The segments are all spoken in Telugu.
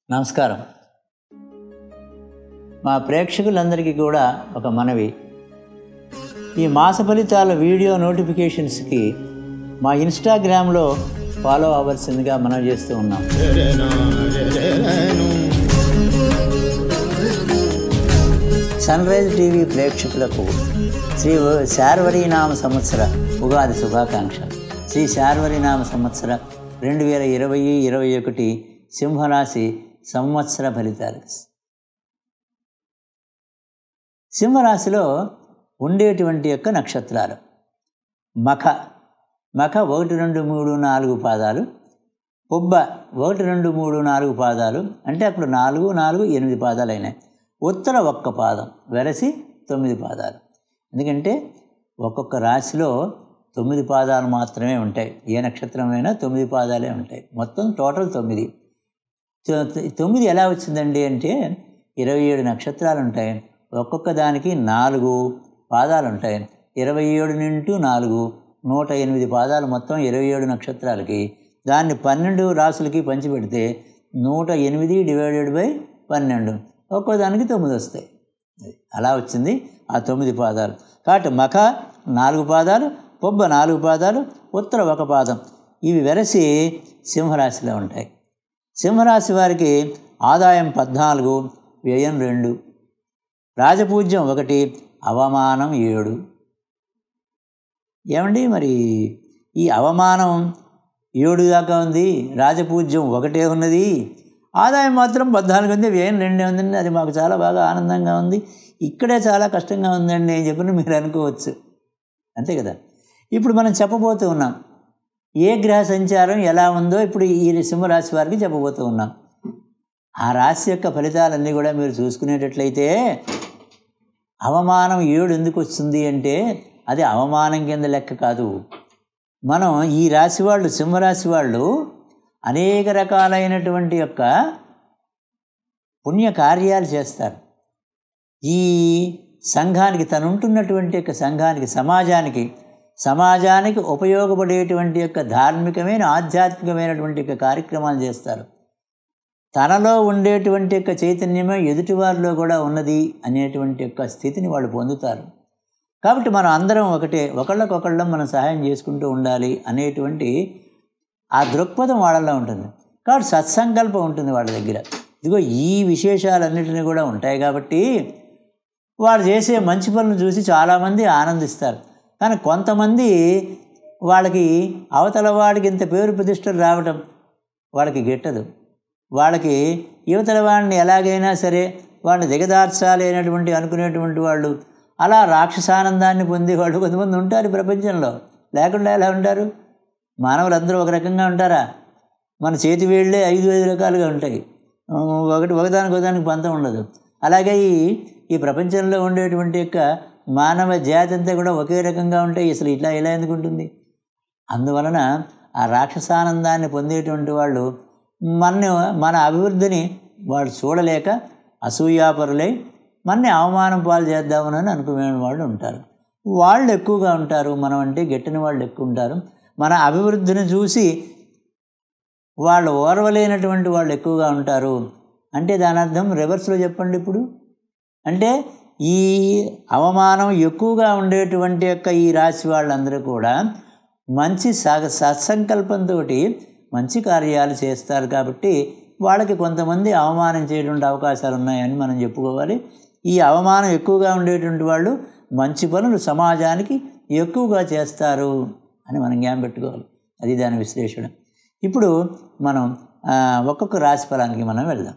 నమస్కారం మా ప్రేక్షకులందరికీ కూడా ఒక మనవి ఈ మాస ఫలితాల వీడియో నోటిఫికేషన్స్కి మా ఇన్స్టాగ్రామ్లో ఫాలో అవ్వాల్సిందిగా మనం చేస్తూ ఉన్నాం సన్ రైజ్ టీవీ ప్రేక్షకులకు శ్రీ శార్వరీనామ సంవత్సర ఉగాది శుభాకాంక్ష శ్రీ శార్వరీనామ సంవత్సర రెండు వేల ఇరవై ఇరవై ఒకటి సింహరాశి సంవత్సర ఫలితాలు సింహరాశిలో ఉండేటువంటి యొక్క నక్షత్రాలు మఖ మఖ ఒకటి రెండు మూడు నాలుగు పాదాలు పొబ్బ ఒకటి రెండు మూడు నాలుగు పాదాలు అంటే అప్పుడు నాలుగు నాలుగు ఎనిమిది పాదాలు అయినాయి ఉత్తర ఒక్క పాదం వెరసి తొమ్మిది పాదాలు ఎందుకంటే ఒక్కొక్క రాశిలో తొమ్మిది పాదాలు మాత్రమే ఉంటాయి ఏ నక్షత్రమైనా తొమ్మిది పాదాలే ఉంటాయి మొత్తం టోటల్ తొమ్మిది తొ- తొమ్మిది ఎలా వచ్చిందండి అంటే ఇరవై ఏడు నక్షత్రాలు ఉంటాయి ఒక్కొక్క దానికి నాలుగు పాదాలు ఉంటాయి ఇరవై ఏడు నింటూ నాలుగు నూట ఎనిమిది పాదాలు మొత్తం ఇరవై ఏడు నక్షత్రాలకి దాన్ని పన్నెండు రాసులకి పంచిపెడితే నూట ఎనిమిది డివైడెడ్ బై పన్నెండు ఒక్కో దానికి తొమ్మిది వస్తాయి అది అలా వచ్చింది ఆ తొమ్మిది పాదాలు కాబట్టి మఖ నాలుగు పాదాలు పొబ్బ నాలుగు పాదాలు ఉత్తర ఒక పాదం ఇవి వెరసి సింహరాశిలో ఉంటాయి సింహరాశి వారికి ఆదాయం పద్నాలుగు వ్యయం రెండు రాజపూజ్యం ఒకటి అవమానం ఏడు ఏమండి మరి ఈ అవమానం ఏడు దాకా ఉంది రాజపూజ్యం ఒకటే ఉన్నది ఆదాయం మాత్రం పద్నాలుగు ఉంది వ్యయం రెండే ఉందండి అది మాకు చాలా బాగా ఆనందంగా ఉంది ఇక్కడే చాలా కష్టంగా ఉందండి అని చెప్పి మీరు అనుకోవచ్చు అంతే కదా ఇప్పుడు మనం చెప్పబోతూ ఉన్నాం ఏ గ్రహ సంచారం ఎలా ఉందో ఇప్పుడు ఈ సింహరాశి వారికి చెప్పబోతూ ఉన్నాం ఆ రాశి యొక్క ఫలితాలన్నీ కూడా మీరు చూసుకునేటట్లయితే అవమానం ఏడు ఎందుకు వస్తుంది అంటే అది అవమానం కింద లెక్క కాదు మనం ఈ రాశి వాళ్ళు సింహరాశి వాళ్ళు అనేక రకాలైనటువంటి యొక్క పుణ్య కార్యాలు చేస్తారు ఈ సంఘానికి తను ఉంటున్నటువంటి యొక్క సంఘానికి సమాజానికి సమాజానికి ఉపయోగపడేటువంటి యొక్క ధార్మికమైన ఆధ్యాత్మికమైనటువంటి యొక్క కార్యక్రమాలు చేస్తారు తనలో ఉండేటువంటి యొక్క చైతన్యమే ఎదుటివారిలో కూడా ఉన్నది అనేటువంటి యొక్క స్థితిని వాళ్ళు పొందుతారు కాబట్టి మనం అందరం ఒకటే ఒకళ్ళకొకళ్ళం మనం సహాయం చేసుకుంటూ ఉండాలి అనేటువంటి ఆ దృక్పథం వాళ్ళలో ఉంటుంది కాబట్టి సత్సంకల్పం ఉంటుంది వాళ్ళ దగ్గర ఇదిగో ఈ విశేషాలన్నింటినీ కూడా ఉంటాయి కాబట్టి వాడు చేసే మంచి పనులు చూసి చాలామంది ఆనందిస్తారు కానీ కొంతమంది వాళ్ళకి అవతల వాడికి ఇంత పేరు ప్రతిష్టలు రావటం వాళ్ళకి గిట్టదు వాళ్ళకి యువతల వాడిని ఎలాగైనా సరే వాడిని దిగదార్చాలి అనేటువంటి అనుకునేటువంటి వాళ్ళు అలా రాక్షసానందాన్ని పొందేవాళ్ళు కొంతమంది ఉంటారు ఈ ప్రపంచంలో లేకుండా ఎలా ఉంటారు మానవులందరూ ఒక రకంగా ఉంటారా మన చేతి వేళ్ళే ఐదు ఐదు రకాలుగా ఉంటాయి ఆ, ఒకటి ఒకదానికి ఒకదానికి పంతం ఉండదు అలాగే ఈ ఈ ప్రపంచంలో ఉండేటువంటి యొక్క మానవ జాతి అంతా కూడా ఒకే రకంగా ఉంటాయి అసలు ఇట్లా ఇలా ఎందుకు ఉంటుంది అందువలన ఆ రాక్షసానందాన్ని పొందేటువంటి వాళ్ళు మన మన అభివృద్ధిని వాళ్ళు చూడలేక అసూయాపరులై మనని అవమానం పాలు చేద్దామని అనుకునే వాళ్ళు ఉంటారు వాళ్ళు ఎక్కువగా ఉంటారు మనం అంటే గెట్టిన వాళ్ళు ఎక్కువ ఉంటారు మన అభివృద్ధిని చూసి వాళ్ళు ఓర్వలేనటువంటి వాళ్ళు ఎక్కువగా ఉంటారు అంటే దాని అర్థం రివర్స్లో చెప్పండి ఇప్పుడు అంటే ఈ అవమానం ఎక్కువగా ఉండేటువంటి యొక్క ఈ రాశి వాళ్ళందరూ కూడా మంచి స సత్సంకల్పంతో మంచి కార్యాలు చేస్తారు కాబట్టి వాళ్ళకి కొంతమంది అవమానించేటువంటి అవకాశాలు ఉన్నాయని మనం చెప్పుకోవాలి ఈ అవమానం ఎక్కువగా ఉండేటువంటి వాళ్ళు మంచి పనులు సమాజానికి ఎక్కువగా చేస్తారు అని మనం జ్ఞాపం పెట్టుకోవాలి అది దాని విశ్లేషణ ఇప్పుడు మనం ఆ, ఒక్కొక్క రాశి ఫలానికి మనం వెళ్దాం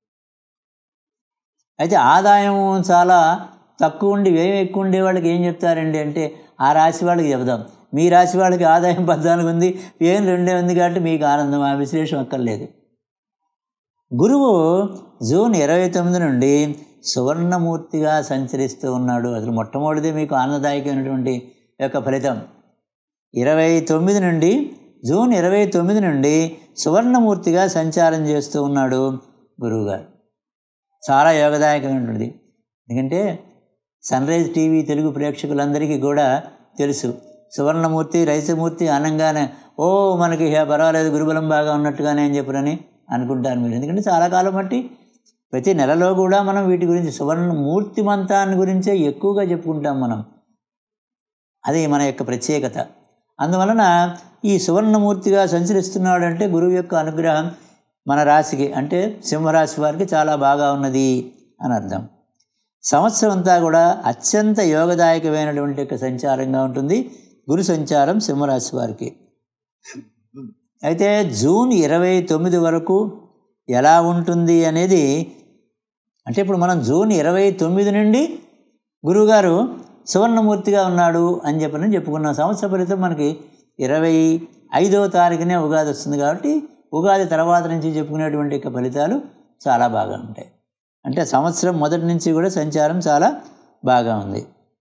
అయితే ఆదాయం చాలా తక్కువ ఉండి వ్యయం ఎక్కువ ఉండే వాళ్ళకి ఏం చెప్తారండి అంటే ఆ రాశి వాళ్ళకి చెబుదాం మీ రాశి వాళ్ళకి ఆదాయం పద్నాలుగు ఉంది వ్యయం రెండే ఉంది కాబట్టి మీకు ఆనందం ఆ విశ్లేషణ అక్కర్లేదు గురువు జూన్ ఇరవై తొమ్మిది నుండి సువర్ణమూర్తిగా సంచరిస్తూ ఉన్నాడు అసలు మొట్టమొదటిది మీకు ఆనందదాయకమైనటువంటి యొక్క ఫలితం ఇరవై తొమ్మిది నుండి జూన్ ఇరవై తొమ్మిది నుండి సువర్ణమూర్తిగా సంచారం చేస్తూ ఉన్నాడు గురువుగారు చాలా యోగదాయకమైనటువంటిది ఎందుకంటే సన్ రైజ్ టీవీ తెలుగు ప్రేక్షకులందరికీ కూడా తెలుసు సువర్ణమూర్తి రైసమూర్తి అనగానే ఓ మనకి హే, పర్వాలేదు గురుబలం బాగా ఉన్నట్టుగానే అని చెప్పరని అనుకుంటారు మీరు ఎందుకంటే చాలా కాలం బట్టి ప్రతి నెలలో కూడా మనం వీటి గురించి సువర్ణ మూర్తిమంతాన్ని గురించే ఎక్కువగా చెప్పుకుంటాం మనం అది మన యొక్క ప్రత్యేకత అందువలన ఈ సువర్ణమూర్తిగా సంచరిస్తున్నాడంటే గురువు యొక్క అనుగ్రహం మన రాశికి అంటే సింహరాశి వారికి చాలా బాగా ఉన్నది అని అర్థం సంవత్సరం అంతా కూడా అత్యంత యోగదాయకమైనటువంటి యొక్క సంచారంగా ఉంటుంది గురు సంచారం సింహరాశి వారికి అయితే జూన్ ఇరవై తొమ్మిది వరకు ఎలా ఉంటుంది అనేది అంటే ఇప్పుడు మనం జూన్ ఇరవై తొమ్మిది నుండి గురువుగారు సువర్ణమూర్తిగా ఉన్నాడు అని చెప్పని చెప్పుకున్నాం సంవత్సర ఫలితం మనకి ఇరవై ఐదవ తారీఖునే ఉగాది వస్తుంది కాబట్టి ఉగాది తర్వాత నుంచి చెప్పుకునేటువంటి యొక్క ఫలితాలు చాలా బాగా ఉంటాయి అంటే సంవత్సరం మొదటి నుంచి కూడా సంచారం చాలా బాగా ఉంది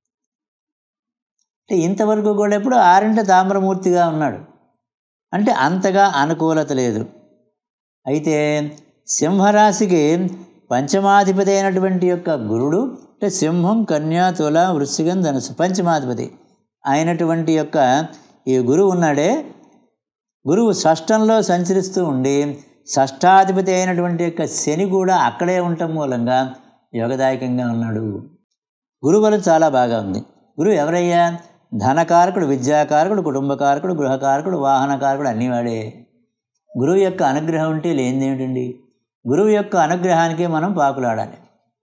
అంటే ఇంతవరకు కూడా ఎప్పుడు ఆరింట తామ్రమూర్తిగా ఉన్నాడు అంటే అంతగా అనుకూలత లేదు అయితే సింహరాశికి పంచమాధిపతి అయినటువంటి యొక్క గురుడు అంటే సింహం కన్యా తుల వృశ్చికం ధనుసు పంచమాధిపతి అయినటువంటి యొక్క ఈ గురువు ఉన్నాడే గురువు షష్టంలో సంచరిస్తూ ఉండి షష్టాధిపతి అయినటువంటి యొక్క శని కూడా అక్కడే ఉండటం మూలంగా యోగదాయకంగా ఉన్నాడు గురుబలం చాలా బాగా ఉంది గురువు ఎవరయ్యా ధనకారకుడు విద్యాకారకుడు కుటుంబకారకుడు గృహకారకుడు వాహనకారకుడు అన్నీ వాడే గురువు యొక్క అనుగ్రహం ఉంటే లేనిది ఏమిటండి గురువు యొక్క అనుగ్రహానికి మనం పాకులాడాలి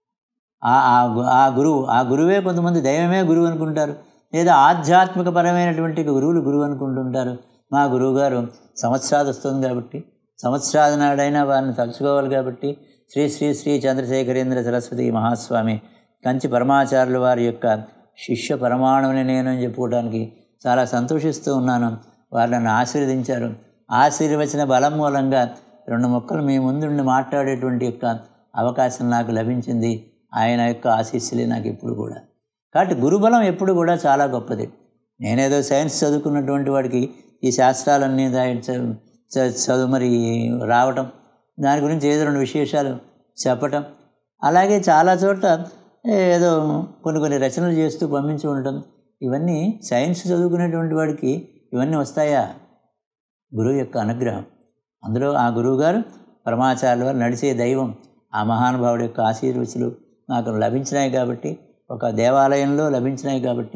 ఆ ఆ గు- ఆ గురువు ఆ గురువే కొంతమంది దైవమే గురువు అనుకుంటారు లేదా ఆధ్యాత్మిక పరమైనటువంటి గురువులు గురువు అనుకుంటుంటారు మా గురువు గారు సంవత్సరాది వస్తుంది కాబట్టి సంవత్సరాది నాడైనా వారిని తలుచుకోవాలి కాబట్టి శ్రీ శ్రీ శ్రీ చంద్రశేఖరేంద్ర సరస్వతి మహాస్వామి కంచి పరమాచార్యుల వారి యొక్క శిష్య పరమాణువుని నేను అని చెప్పుకోవడానికి చాలా సంతోషిస్తూ ఉన్నాను వారు నన్ను ఆశీర్వదించారు ఆశీర్వచన బలం మూలంగా రెండు మొక్కలు మీ ముందుండి మాట్లాడేటువంటి యొక్క అవకాశం నాకు లభించింది ఆయన యొక్క ఆశీస్సులే నాకు ఎప్పుడు కూడా కాబట్టి గురుబలం ఎప్పుడు కూడా చాలా గొప్పది నేనేదో సైన్స్ చదువుకున్నటువంటి వాడికి ఈ శాస్త్రాలన్నీ దా- చ- చ- చదువు మరి రావటం దాని గురించి ఏదో రెండు విశేషాలు చెప్పటం అలాగే చాలా చోట్ల ఏదో కొన్ని కొన్ని రచనలు చేస్తూ పంపించి ఉండటం ఇవన్నీ సైన్స్ చదువుకునేటువంటి వాడికి ఇవన్నీ వస్తాయా గురువు యొక్క అనుగ్రహం అందులో ఆ గురువు గారు పరమాచార్యుల వారు నడిచే దైవం ఆ మహానుభావుడి యొక్క ఆశీర్వచలు నాకు లభించినాయి కాబట్టి ఒక దేవాలయంలో లభించినాయి కాబట్టి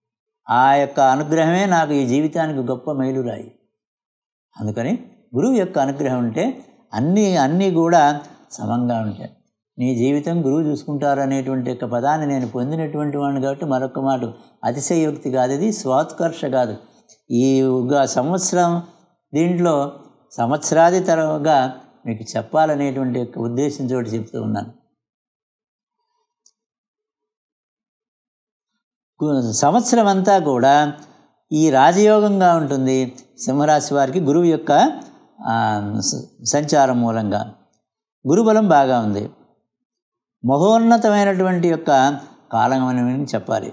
ఆ యొక్క అనుగ్రహమే నాకు ఈ జీవితానికి గొప్ప మేలురాయి అందుకని గురువు యొక్క అనుగ్రహం ఉంటే అన్నీ అన్నీ కూడా సమంగా ఉంటాయి నీ జీవితం గురువు చూసుకుంటారు అనేటువంటి యొక్క పదాన్ని నేను పొందినటువంటి వాడిని కాబట్టి మరొక మాట అతిశయోక్తి కాదు ఇది స్వాత్కర్ష కాదు ఈ ఒక సంవత్సరం దీంట్లో సంవత్సరాది తరగా మీకు చెప్పాలనేటువంటి యొక్క ఉద్దేశంతో చెప్తూ ఉన్నాను గు- సంవత్సరం అంతా కూడా ఈ రాజయోగంగా ఉంటుంది సింహరాశి వారికి గురువు యొక్క ఆ, స- సంచారం మూలంగా గురుబలం బాగా ఉంది మహోన్నతమైనటువంటి యొక్క కాలం అని చెప్పాలి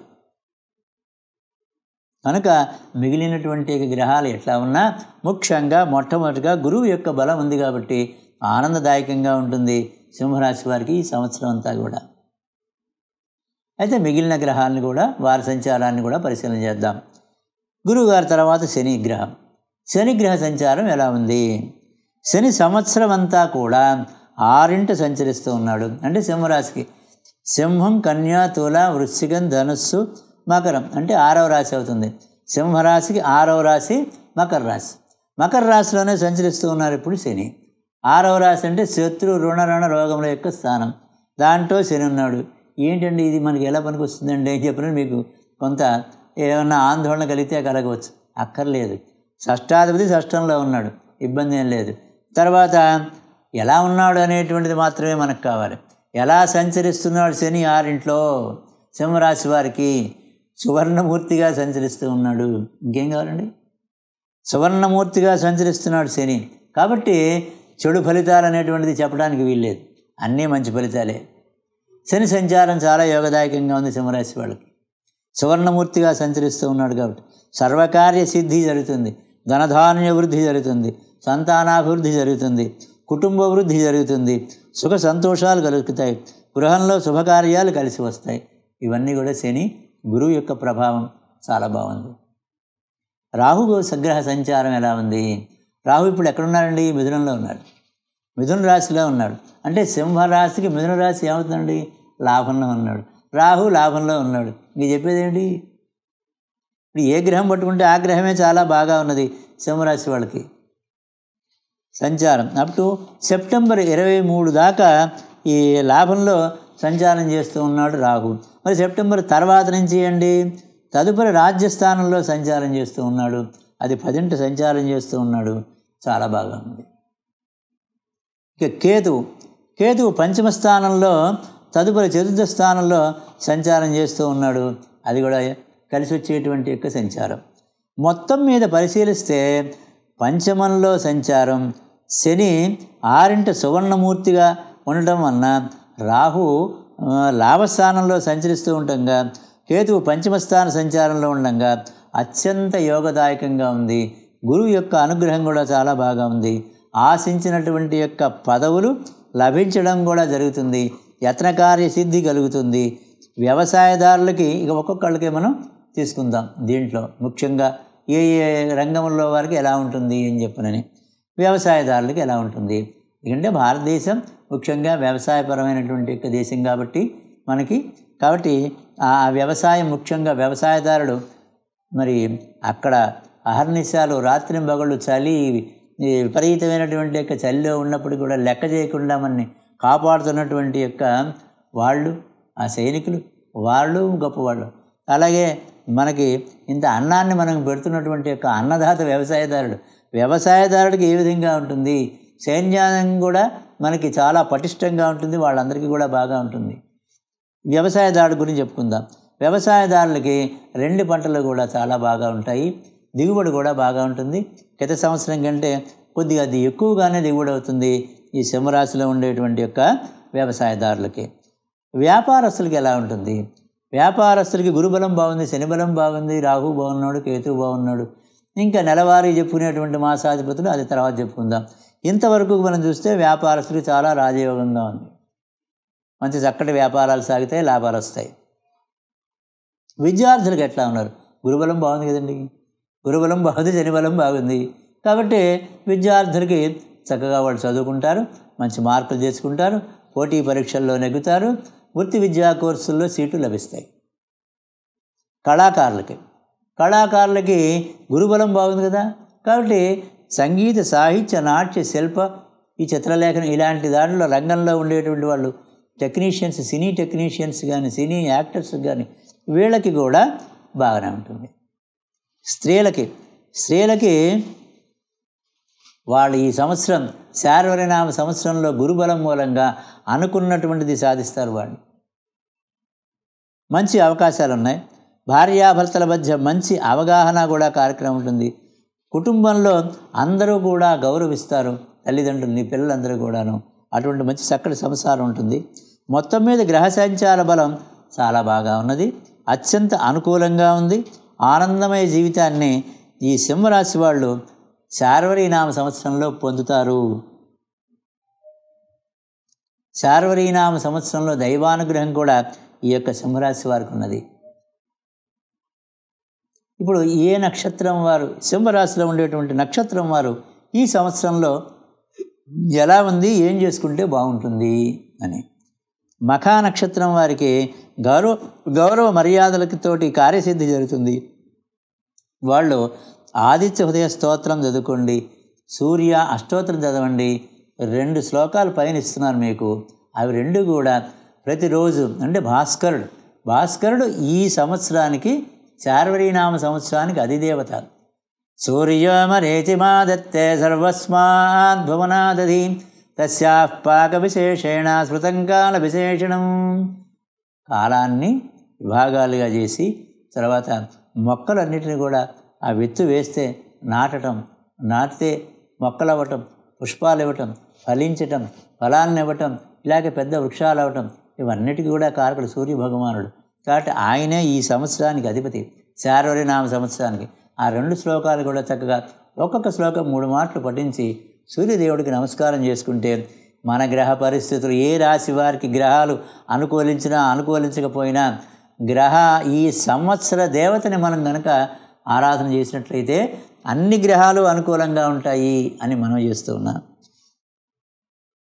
కనుక మిగిలినటువంటి గ్రహాలు ఎట్లా ఉన్నా ముఖ్యంగా మొట్టమొదటిగా గురువు యొక్క బలం ఉంది కాబట్టి ఆనందదాయకంగా ఉంటుంది సింహరాశి వారికి ఈ సంవత్సరం అంతా కూడా అయితే మిగిలిన గ్రహాలను కూడా వారి సంచారాన్ని కూడా పరిశీలన చేద్దాం గురువు గారి తర్వాత శని గ్రహం శని గ్రహ సంచారం ఎలా ఉంది శని సంవత్సరం అంతా కూడా ఆరింట సంచరిస్తూ ఉన్నాడు అంటే సింహరాశికి సింహం కన్యా తుల వృశ్చికం ధనుస్సు మకరం అంటే ఆరవ రాశి అవుతుంది సింహరాశికి ఆరవ రాశి మకర రాశి మకర రాశిలోనే సంచరిస్తూ ఉన్నారు ఇప్పుడు శని ఆరవ రాశి అంటే శత్రు రుణ రుణ రోగముల యొక్క స్థానం దాంట్లో శని ఉన్నాడు ఏంటండి ఇది మనకి ఎలా పనికి వస్తుందండి అని చెప్పిన మీకు కొంత ఏమన్నా ఆందోళన కలిగితే కలగవచ్చు అక్కర్లేదు షష్టాధిపతి షష్టంలో ఉన్నాడు ఇబ్బంది ఏం లేదు తర్వాత ఎలా ఉన్నాడు అనేటువంటిది మాత్రమే మనకు కావాలి ఎలా సంచరిస్తున్నాడు శని ఆరింట్లో సింహరాశి వారికి సువర్ణమూర్తిగా సంచరిస్తూ ఉన్నాడు ఇంకేం కావాలండి సువర్ణమూర్తిగా సంచరిస్తున్నాడు శని కాబట్టి చెడు ఫలితాలు అనేటువంటిది చెప్పడానికి వీల్లేదు అన్నీ మంచి ఫలితాలే శని సంచారం చాలా యోగదాయకంగా ఉంది సింహరాశి వాళ్ళకి సువర్ణమూర్తిగా సంచరిస్తూ ఉన్నాడు కాబట్టి సర్వకార్య సిద్ధి జరుగుతుంది ధనధాన్య వృద్ధి జరుగుతుంది సంతానాభివృద్ధి జరుగుతుంది కుటుంబ వృద్ధి జరుగుతుంది సుఖ సంతోషాలు కలుగుతాయి గృహంలో శుభకార్యాలు కలిసి వస్తాయి ఇవన్నీ కూడా శని గురువు యొక్క ప్రభావం చాలా బాగుంది రాహు సగ్రహ సంచారం ఎలా ఉంది రాహు ఇప్పుడు ఎక్కడున్నాడండి మిథునంలో ఉన్నాడు మిథున రాశిలో ఉన్నాడు అంటే సింహరాశికి మిథున రాశి ఏమవుతుందండి లాభంలో ఉన్నాడు రాహు లాభంలో ఉన్నాడు ఇంక చెప్పేది ఏంటి ఇప్పుడు ఏ గ్రహం పట్టుకుంటే ఆ గ్రహమే చాలా బాగా ఉన్నది సింహరాశి వాళ్ళకి సంచారం అప్ టు సెప్టెంబర్ ఇరవై మూడు దాకా ఈ లాభంలో సంచారం చేస్తూ ఉన్నాడు రాహు మరి సెప్టెంబర్ తర్వాత నుంచి అండి తదుపరి రాజ్యస్థానంలో సంచారం చేస్తూ ఉన్నాడు అది పదింట సంచారం చేస్తూ ఉన్నాడు చాలా బాగా ఉంది ఇక కేతువు కేతువు పంచమ స్థానంలో తదుపరి చతుర్థ స్థానంలో సంచారం చేస్తూ ఉన్నాడు అది కూడా కలిసి వచ్చేటువంటి యొక్క సంచారం మొత్తం మీద పరిశీలిస్తే పంచమంలో సంచారం శని ఆరింట సువర్ణమూర్తిగా ఉండటం వలన రాహు ఆ, లాభస్థానంలో సంచరిస్తూ ఉండగా కేతువు పంచమస్థాన సంచారంలో ఉండగా అత్యంత యోగదాయకంగా ఉంది గురువు యొక్క అనుగ్రహం కూడా చాలా బాగా ఉంది ఆశించినటువంటి యొక్క పదవులు లభించడం కూడా జరుగుతుంది యత్నకార్య సిద్ధి కలుగుతుంది వ్యవసాయదారులకి ఇక ఒక్కొక్కళ్ళకి మనం తీసుకుందాం దీంట్లో ముఖ్యంగా ఏ ఏ రంగంలో వారికి ఎలా ఉంటుంది అని చెప్పనని వ్యవసాయదారులకి ఎలా ఉంటుంది ఎందుకంటే భారతదేశం ముఖ్యంగా వ్యవసాయపరమైనటువంటి యొక్క దేశం కాబట్టి మనకి కాబట్టి ఆ వ్యవసాయం ముఖ్యంగా వ్యవసాయదారుడు మరి అక్కడ అహర్నిశాలు రాత్రి పగళ్ళు చలి ఈ విపరీతమైనటువంటి యొక్క చలిలో ఉన్నప్పుడు కూడా లెక్క చేయకుండా మనని కాపాడుతున్నటువంటి యొక్క వాళ్ళు ఆ సైనికులు వాళ్ళు గొప్పవాళ్ళు అలాగే మనకి ఇంత అన్నాన్ని మనం పెడుతున్నటువంటి యొక్క అన్నదాత వ్యవసాయదారుడు వ్యవసాయదారుడికి ఏ విధంగా ఉంటుంది సైన్యాన్ని కూడా మనకి చాలా పటిష్టంగా ఉంటుంది వాళ్ళందరికీ కూడా బాగా ఉంటుంది వ్యవసాయదారుడు గురించి చెప్పుకుందాం వ్యవసాయదారులకి రెండు పంటలు కూడా చాలా బాగా ఉంటాయి దిగుబడి కూడా బాగా ఉంటుంది గత సంవత్సరం కంటే కొద్దిగా అది ఎక్కువగానే దిగుబడి అవుతుంది ఈ సింహరాశిలో ఉండేటువంటి యొక్క వ్యవసాయదారులకి వ్యాపారస్తులకి ఎలా ఉంటుంది వ్యాపారస్తులకి గురుబలం బాగుంది శనిబలం బాగుంది రాహు బాగున్నాడు కేతువు బాగున్నాడు ఇంకా నెలవారీ చెప్పుకునేటువంటి మాసాధిపతులు అది తర్వాత చెప్పుకుందాం ఇంతవరకు మనం చూస్తే వ్యాపారస్తులకి చాలా రాజయోగంగా ఉంది మంచి చక్కటి వ్యాపారాలు సాగితే లాభాలు వస్తాయి విద్యార్థులకు ఎట్లా ఉన్నారు గురుబలం బాగుంది కదండి గురుబలం బాగుంది శనిబలం బాగుంది కాబట్టి విద్యార్థులకి చక్కగా వాళ్ళు చదువుకుంటారు మంచి మార్కులు చేసుకుంటారు పోటీ పరీక్షల్లో నెగ్గుతారు వృత్తి విద్యా కోర్సుల్లో సీట్లు లభిస్తాయి కళాకారులకి కళాకారులకి గురుబలం బాగుంది కదా కాబట్టి సంగీత సాహిత్య నాట్య శిల్ప ఈ చిత్రలేఖనం ఇలాంటి దాంట్లో రంగంలో ఉండేటువంటి వాళ్ళు టెక్నీషియన్స్ సినీ టెక్నీషియన్స్ కానీ సినీ యాక్టర్స్ కానీ వీళ్ళకి కూడా బాగానే ఉంటుంది స్త్రీలకి స్త్రీలకి వాళ్ళు ఈ సంవత్సరం శార్వరినామ సంవత్సరంలో గురుబలం మూలంగా అనుకున్నటువంటిది సాధిస్తారు వాళ్ళు మంచి అవకాశాలు ఉన్నాయి భార్యాభర్తల మధ్య మంచి అవగాహన కూడా కార్యక్రమం ఉంటుంది కుటుంబంలో అందరూ కూడా గౌరవిస్తారు తల్లిదండ్రుల్ని పిల్లలందరూ కూడాను అటువంటి మంచి చక్కటి సంసారం ఉంటుంది మొత్తం మీద గ్రహ సంచార బలం చాలా బాగా ఉన్నది అత్యంత అనుకూలంగా ఉంది ఆనందమయ జీవితాన్ని ఈ సింహరాశి వాళ్ళు శార్వరీనామ సంవత్సరంలో పొందుతారు శార్వరీనామ సంవత్సరంలో దైవానుగ్రహం కూడా ఈ యొక్క సింహరాశి వారికి ఉన్నది ఇప్పుడు ఏ నక్షత్రం వారు సింహరాశిలో ఉండేటువంటి నక్షత్రం వారు ఈ సంవత్సరంలో ఎలా ఉంది ఏం చేసుకుంటే బాగుంటుంది అని మఖా నక్షత్రం వారికి గౌరవ గౌరవ మర్యాదలతోటి కార్యసిద్ధి జరుగుతుంది వాళ్ళు ఆదిత్య హృదయ స్తోత్రం చదువుకోండి సూర్య అష్టోత్తరం చదవండి రెండు శ్లోకాలు పైన ఇస్తున్నారు మీకు అవి రెండు కూడా ప్రతిరోజు అంటే భాస్కరుడు భాస్కరుడు ఈ సంవత్సరానికి శార్వరీనామ సంవత్సరానికి అధిదేవత సూర్యోమరేతిమాదత్తే సర్వస్మాద్భువనాదధి తస్యాః పాక విశేషేణ స్మృతంకాల విశేషణం కాలాన్ని విభాగాలుగా చేసి తర్వాత మొక్కలన్నిటిని కూడా ఆ విత్తు వేస్తే నాటటం నాటితే మొక్కలు అవ్వటం పుష్పాలు ఇవ్వటం ఫలించటం ఫలాలను ఇవ్వటం ఇలాగే పెద్ద వృక్షాలు అవ్వటం ఇవన్నిటికీ కూడా కారకుడు సూర్య భగవానుడు కాబట్టి ఆయనే ఈ సంవత్సరానికి అధిపతి శార్వరినామ సంవత్సరానికి ఆ రెండు శ్లోకాలు కూడా చక్కగా ఒక్కొక్క శ్లోకం మూడు మాటలు పఠించి సూర్యదేవుడికి నమస్కారం చేసుకుంటే మన గ్రహ పరిస్థితులు ఏ రాశి వారికి గ్రహాలు అనుకూలించినా అనుకూలించకపోయినా గ్రహ ఈ సంవత్సర దేవతని మనం కనుక ఆరాధన చేసినట్లయితే అన్ని గ్రహాలు అనుకూలంగా ఉంటాయి అని మనం చేస్తూ ఉన్నాం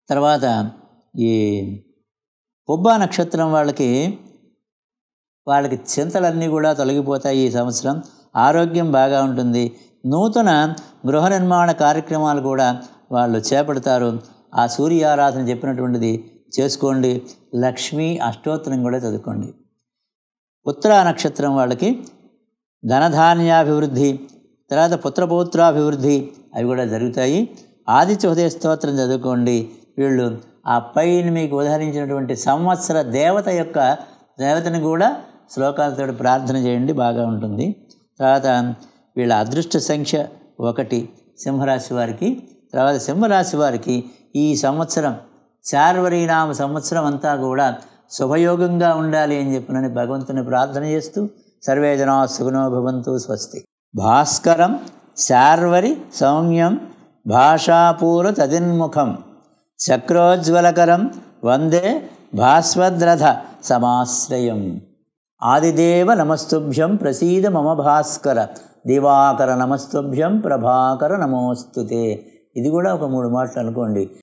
తర్వాత ఈ పుబ్బా నక్షత్రం వాళ్ళకి వాళ్ళకి చింతలన్నీ కూడా తొలగిపోతాయి ఈ సంవత్సరం ఆరోగ్యం బాగా ఉంటుంది నూతన గృహ నిర్మాణ కార్యక్రమాలు కూడా వాళ్ళు చేపడతారు ఆ సూర్య ఆరాధన చెప్పినటువంటిది చేసుకోండి లక్ష్మీ అష్టోత్తరం కూడా చదువుకోండి ఉత్తరా నక్షత్రం వాళ్ళకి ధనధాన్యాభివృద్ధి తర్వాత పుత్రపౌత్రాభివృద్ధి అవి కూడా జరుగుతాయి ఆదిత్య హృదయ స్తోత్రం చదువుకోండి వీళ్ళు ఆ పైన మీకు ఉదహరించినటువంటి సంవత్సర దేవత యొక్క దేవతని కూడా శ్లోకాలతో ప్రార్థన చేయండి బాగా ఉంటుంది తర్వాత వీళ్ళ అదృష్ట సంఖ్య ఒకటి సింహరాశి వారికి తర్వాత సింహరాశి వారికి ఈ సంవత్సరం శార్వరీనామ సంవత్సరం అంతా కూడా శుభయోగంగా ఉండాలి అని చెప్పినని భగవంతుని ప్రార్థన చేస్తూ సర్వే జనా సుగుణో భవంతు స్వస్తి భాస్కరం శార్వరి సౌమ్యం భాషాపూర తదిన్ముఖం చక్రోజ్వలకరం వందే భాస్వద్రథ సమాశ్రయం ఆదిదేవ నమస్తుభ్యం ప్రసీద మమ భాస్కర దివాకర నమస్తుభ్యం ప్రభాకర నమోస్తుతే ఇది కూడా ఒక మూడు మాటలు అనుకోండి